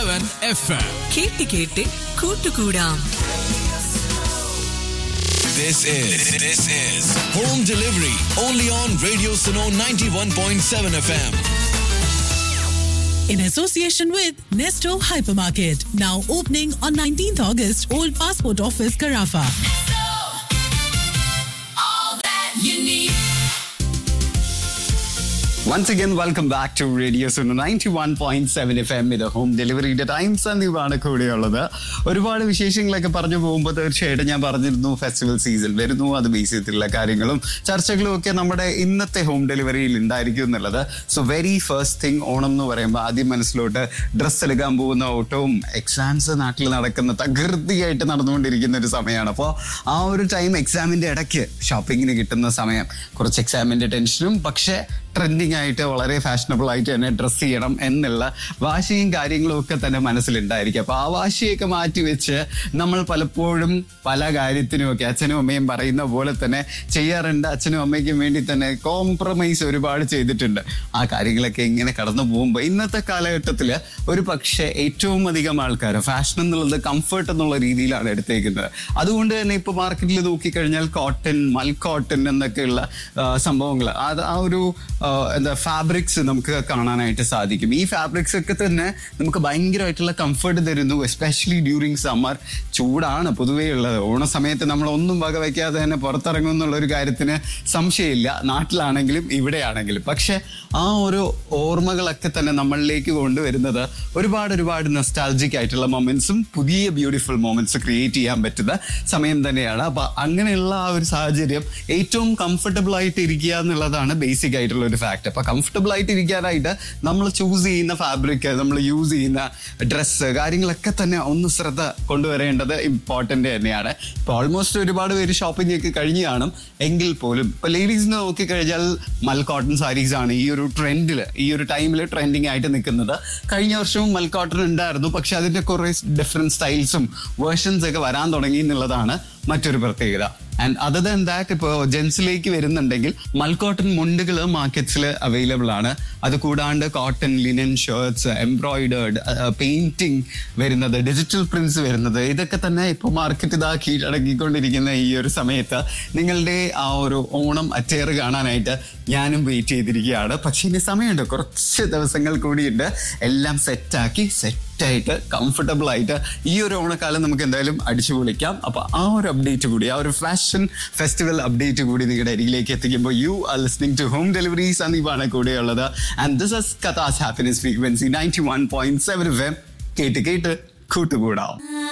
Seven F M കേട്ട് കേട്ട് കൂട്ടുകൂടാം This is this is home delivery only on Radio Suno 91.7 FM. in association with Nesto Hypermarket. Now opening on 19th August, Old Passport Office, Carafa. Once again, welcome back to Radio Suno 91.7 FM ഇത് home ഡെലിവറിയുടെ time സന്ദീപാണ് കൂടെയുള്ളത് ഒരുപാട് വിശേഷങ്ങളൊക്കെ പറഞ്ഞു പോകുമ്പോൾ തീർച്ചയായിട്ടും ഞാൻ പറഞ്ഞിരുന്നു ഫെസ്റ്റിവൽ സീസൺ വരുന്നു അത് ബേസ് ചെയ്തിട്ടുള്ള കാര്യങ്ങളും ചർച്ചകളും ഒക്കെ നമ്മുടെ ഇന്നത്തെ ഹോം ഡെലിവറിയിൽ ഉണ്ടായിരിക്കും എന്നുള്ളത് so very first thing Onam എന്ന് പറയുമ്പോൾ ആദ്യം മനസ്സിലോട്ട് ഡ്രസ്സ് എടുക്കാൻ പോകുന്ന ഓട്ടവും എക്സാംസ് നാട്ടിൽ നടക്കുന്ന തകൃതിയായിട്ട് നടന്നുകൊണ്ടിരിക്കുന്ന ഒരു സമയമാണ് അപ്പോൾ ആ ഒരു ടൈം എക്സാമിന്റെ ഇടയ്ക്ക് ഷോപ്പിങ്ങിന് കിട്ടുന്ന സമയം കുറച്ച് എക്സാമിന്റെ ടെൻഷനും പക്ഷേ ട്രെൻഡിങ് ആയിട്ട് വളരെ ഫാഷനബിൾ ആയിട്ട് തന്നെ ഡ്രസ്സ് ചെയ്യണം എന്നുള്ള വാശിയും കാര്യങ്ങളും ഒക്കെ തന്നെ മനസ്സിലുണ്ടായിരിക്കും അപ്പൊ ആ വാശിയൊക്കെ മാറ്റി വെച്ച് നമ്മൾ പലപ്പോഴും പല കാര്യത്തിനും ഒക്കെ അച്ഛനും അമ്മയും പറയുന്ന പോലെ തന്നെ ചെയ്യാറുണ്ട് അച്ഛനും അമ്മയ്ക്കും വേണ്ടി തന്നെ കോംപ്രമൈസ് ഒരുപാട് ചെയ്തിട്ടുണ്ട് ആ കാര്യങ്ങളൊക്കെ ഇങ്ങനെ കടന്നു പോകുമ്പോൾ ഇന്നത്തെ കാലഘട്ടത്തിൽ ഒരു പക്ഷേ ഏറ്റവും അധികം ആൾക്കാർ ഫാഷൻ എന്നുള്ളത് കംഫർട്ട് എന്നുള്ള രീതിയിലാണ് എടുത്തേക്കുന്നത് അതുകൊണ്ട് തന്നെ ഇപ്പൊ മാർക്കറ്റിൽ നോക്കിക്കഴിഞ്ഞാൽ കോട്ടൺ മൽ കോട്ടൺ എന്നൊക്കെയുള്ള സംഭവങ്ങൾ അത് ആ ഒരു ആ, എന്താ ഫാബ്രിക്സ് നമുക്ക് കാണാനായിട്ട് സാധിക്കും ഈ ഫാബ്രിക്സ് ഒക്കെ തന്നെ നമുക്ക് ഭയങ്കരമായിട്ടുള്ള കംഫർട്ട് തരുന്നു എസ്പെഷ്യലി ഡ്യൂറിങ് സമ്മർ ചൂടാണ് പൊതുവേ ഉള്ളത് ഓണ സമയത്ത് നമ്മൾ ഒന്നും വക വയ്ക്കാതെ തന്നെ പുറത്തിറങ്ങും എന്നുള്ള ഒരു കാര്യത്തിന് സംശയമില്ല നാട്ടിലാണെങ്കിലും ഇവിടെയാണെങ്കിലും പക്ഷെ ആ ഒരു ഓർമ്മകളൊക്കെ തന്നെ നമ്മളിലേക്ക് കൊണ്ടുവരുന്നത് ഒരുപാട് ഒരുപാട് നൊസ്റ്റാൾജിക് ആയിട്ടുള്ള മൊമെന്റ്സും പുതിയ ബ്യൂട്ടിഫുൾ മൊമെന്റ്സ് ക്രിയേറ്റ് ചെയ്യാൻ പറ്റുന്ന സമയം തന്നെയാണ് അപ്പൊ അങ്ങനെയുള്ള ആ ഒരു സാഹചര്യം ഏറ്റവും കംഫർട്ടബിൾ ആയിട്ട് ഇരിക്കുക എന്നുള്ളതാണ് ബേസിക് ആയിട്ടുള്ള ഒരു ഫാക്ട് അപ്പൊ കംഫർട്ടബിൾ ആയിട്ട് ഇരിക്കാനായിട്ട് നമ്മൾ ചൂസ് ചെയ്യുന്ന ഫാബ്രിക് നമ്മൾ യൂസ് ചെയ്യുന്ന ഡ്രസ്സ് കാര്യങ്ങളൊക്കെ തന്നെ ഒന്ന് ശ്രദ്ധ കൊണ്ടുവരേണ്ടത് ഇമ്പോർട്ടന്റ് തന്നെയാണ് ഇപ്പൊ ഓൾമോസ്റ്റ് ഒരുപാട് പേര് ഷോപ്പിംഗ് ഒക്കെ കഴിഞ്ഞു കാണും എങ്കിൽ പോലും ഇപ്പൊ ലേഡീസിനെ നോക്കിക്കഴിഞ്ഞാൽ മൽ കോട്ടൺ സാരീസ് ആണ് ഈ ഒരു ട്രെൻഡിൽ ഈ ഒരു ടൈമിൽ ട്രെൻഡിങ് ആയിട്ട് നിൽക്കുന്നത് കഴിഞ്ഞ വർഷവും മൽ കോട്ടൺ ഉണ്ടായിരുന്നു പക്ഷെ അതിന്റെ കുറെ ഡിഫറെന്റ് സ്റ്റൈൽസും വേർഷൻസ് ഒക്കെ വരാൻ തുടങ്ങി എന്നുള്ളതാണ് മറ്റൊരു പ്രത്യേകത ആൻഡ് അതർ ദാൻ ദാറ്റ് ഇപ്പോൾ ജെൻസിലേക്ക് വരുന്നുണ്ടെങ്കിൽ മൽക്കോട്ടൺ മുണ്ടുകൾ മാർക്കറ്റ്സിൽ അവൈലബിൾ ആണ് അത് കൂടാണ്ട് cotton linen shirts embroidered painting വരുന്നത് ഡിജിറ്റൽ പ്രിന്റ്സ് വരുന്നത് ഇതൊക്കെ തന്നെ ഇപ്പോൾ മാർക്കറ്റ് ഇതാ കീഴടങ്ങിക്കൊണ്ടിരിക്കുന്ന ഈ ഒരു സമയത്ത് നിങ്ങളുടെ ആ ഒരു ഓണം അറ്റയർ കാണാനായിട്ട് ഞാനും വെയിറ്റ് ചെയ്തിരിക്കുകയാണ് പക്ഷേ ഇനി സമയമുണ്ട് കുറച്ച് ദിവസങ്ങൾ കൂടിയുണ്ട് എല്ലാം സെറ്റാക്കി സെറ്റായിട്ട് കംഫർട്ടബിൾ ആയിട്ട് ഈ ഒരു ഓണക്കാലം നമുക്ക് എന്തായാലും അടിച്ചു പൊളിക്കാം അപ്പൊ ആ ഒരു അപ്ഡേറ്റ് കൂടി ആ ഒരു ഫാഷൻ ഫെസ്റ്റിവൽ അപ്ഡേറ്റ് കൂടി നിങ്ങളുടെ അരികിലേക്ക് എത്തിക്കുമ്പോൾ you are listening to home delivery സന്ദീപാണ് കൂടെയുള്ളത് and this is Katha's happiness frequency ninety one point seven കേട്ട് കേട്ട് കൂട്ടുകൂടാം